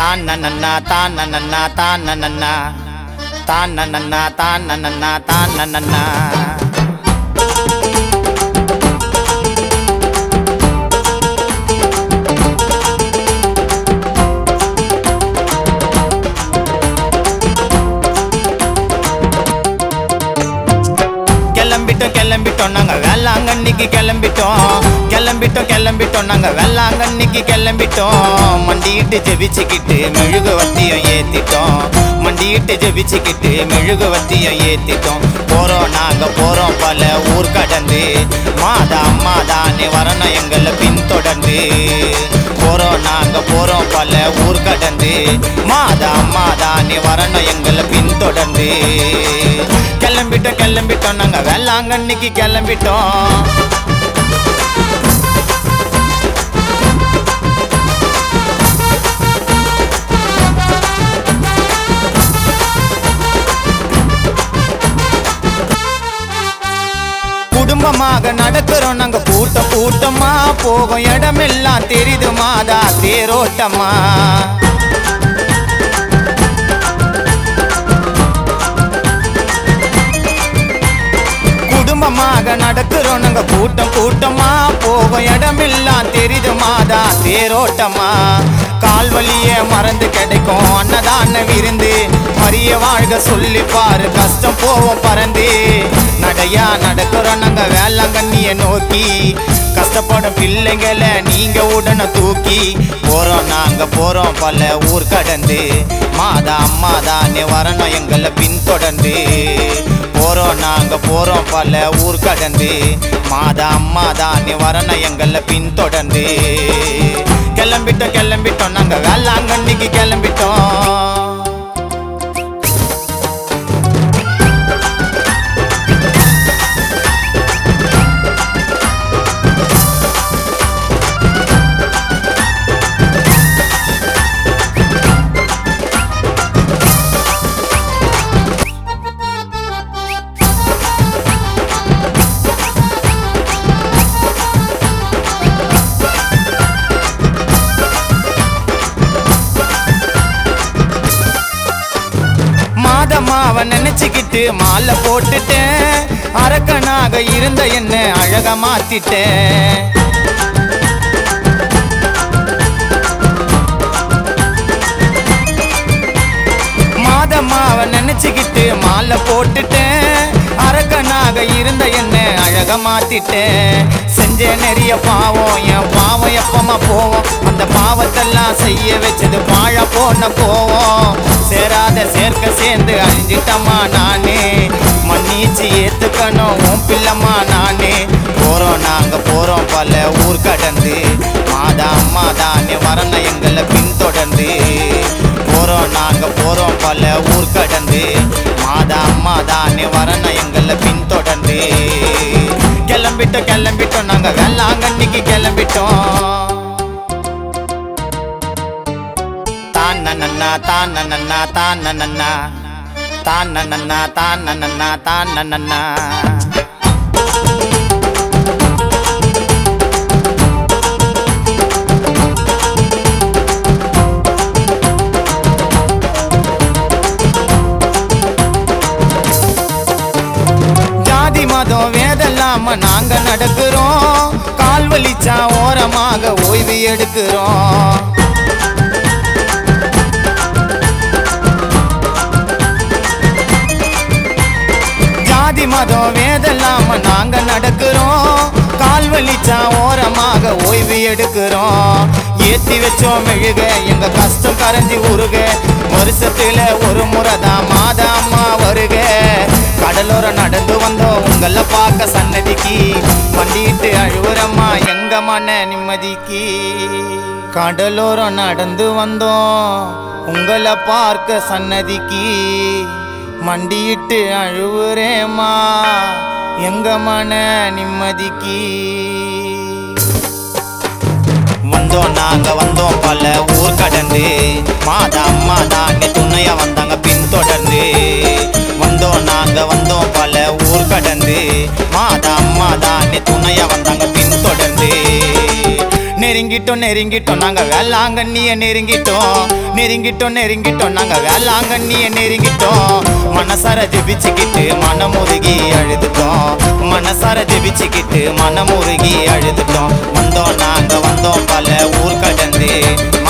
தான் நன்னா தான் நன்னா தான் நன்னா தான் நன்னா தான் நன்னா தான் நன்னா கிளம்பிட்டோம் கிளம்பிட்டோம் நாங்க வேளாங்கண்ணிக்கு கிளம்பிட்டோம் கிளம்பிட்டோம் கிளம்பிட்டோம் நாங்க வேளாங்கண்ணிக்கு கிளம்பிட்டோம் மண்டிட்டு ஜெபிச்சுக்கிட்டு மெழுகு வத்தியம் ஏத்திட்டோம் மண்டிட்டு ஜெபிச்சுக்கிட்டு மெழுகு வத்தியம் ஏத்திட்டோம் போறோம் நாங்க போறோம் பல ஊர் கடந்து மாதா மாதானே வரணும் எங்களை பின்தொடர்ந்து போறோம் நாங்க போறோம் பல ஊர் கடந்து மாதா மாதானே வரணும் எங்களை பின்தொடர்ந்து கிளம்பிட்டோம் கிளம்பிட்டோம் நாங்க வேளாங்கண்ணிக்கு கிளம்பிட்டோம் குடும்பமாக நடக்கிறோம் நாங்க கூட்டம் கூட்டமா போகும் இடமெல்லாம் தெரியுது மாதா தேரோட்டமா குடும்பமாக நடக்கிறோம் நாங்க கூட்டம் கூட்டமா போகும் இடமெல்லாம் தெரியுது மாதா தேரோட்டமா கால்வலிய மறந்து கிடைக்கும் அன்னதான விருந்து மரிய வாழ்க சொல்லி பாரு கஷ்டம் போவோம் பறந்து நடையா நடக்கிறோம் நாங்க வேளாங்கண்ணிய நோக்கி கஷ்டப்படும் பிள்ளைங்களை நீங்க உடனே தூக்கி போறோம் நாங்க போறோம் பல ஊர் கடந்து மாதா அம்மா தானே வரணும் எங்களை பின்தொடர்ந்து போறோம் நாங்க போறோம் பல ஊர் கடந்து மாதா அம்மா தானே வரணும் எங்களை பின்தொடர்ந்து கிளம்பிட்டோம் கிளம்பிட்டோம் நாங்க வேளாங்கண்ணிக்கு கிளம்பிட்டோம் மாதமாவ நினைச்சுக்கிட்டு மாலை போட்டுட்டேன் அரக்கனாக இருந்த என்ன அழக மாத்திட்டேன் மாதமாவ நினைச்சுக்கிட்டு மாலை போட்டுட்டேன் அரக்கனாக இருந்த என்ன அழக மாத்திட்டேன் செஞ்ச நிறைய பாவம் என் பாவம் எப்பமா போவோம் அந்த பாவத்தெல்லாம் செய்ய வச்சது பாழ போன போவோம் சேராத சேர்க்க சேர்ந்து அழிஞ்சிட்டம்மா நானே மன்னிச்சு ஏத்துக்கணும் உன் பிள்ளம்மா நானே போறோம் நாங்க போறோம் பல ஊர் கடந்து மாதா அம்மா தானே வரணும் எங்களை பின்தொடர்ந்து போறோம் நாங்க போறோம் பல ஊர் கடந்து மாதா அம்மா தானே வரணும் எங்களை பின்தொடர்ந்து கிளம்பிட்டோம் கிளம்பிட்டோம் நாங்க வேளாங்கண்ணிக்கு கிளம்பிட்டோம் தான் நன்னா தான் நன்னா தான் நன்னா தான் நன்னா தான் நன்னா தான் நன்னா ஜாதி மதம் வேதல்லாம நாங்க நடக்கிறோம் கால் வலிச்சா ஓரமாக ஓய்வு எடுக்கிறோம் ஜாதி மதம் வேதல்லாம நாங்க நடக்கிறோம் கால் வலிச்சா ஓரமாக ஓய்வு எடுக்கிறோம் ஏத்தி வச்சோம் மெழுக எங்க கஷ்டம் கரைஞ்சி உருக வருஷத்துல ஒரு முறை தான் மாதா அம்மா வருக கடலோரம் நடந்து வந்தோம் உங்களை பார்க்க சன்னதிக்கு வண்டிட்டு அழுவுறம்மா எங்க மன நிம்மதிக்கு கடலோரம் நடந்து வந்தோம் உங்களை பார்க்க சன்னதிக்கு மண்டியிட்டு அழுவுறேம்மா எங்க மன நிம்மதிக்கு வந்தோம் நாங்க வந்தோம் பல ஊர் கடந்து மாதா அம்மா தாங்க துணையா வந்தாங்க பின்தொடர்ந்து வந்தோம் நாங்க வந்தோம் பல ஊர் கடந்து மாதா அம்மா தானே துணையா வந்தாங்க பின்தொடர்ந்து நெருங்கி நெருங்கிட்டோம் நெருங்கிட்டோம் நாங்க வேளாங்கண்ணிய நெருங்கிட்டோம் நெருங்கிட்டோம் நெருங்கிட்டோம் நாங்க வேளாங்கண்ணிய நெருங்கிட்டோம் மனசார ஜெபிச்சுக்கிட்டு மனமுருகி அழுதுட்டோம் மனசார ஜெபிச்சுக்கிட்டு மனமுருகி அழுதுட்டோம் வந்தோம் நாங்க வந்தோம் பல ஊர் கடந்து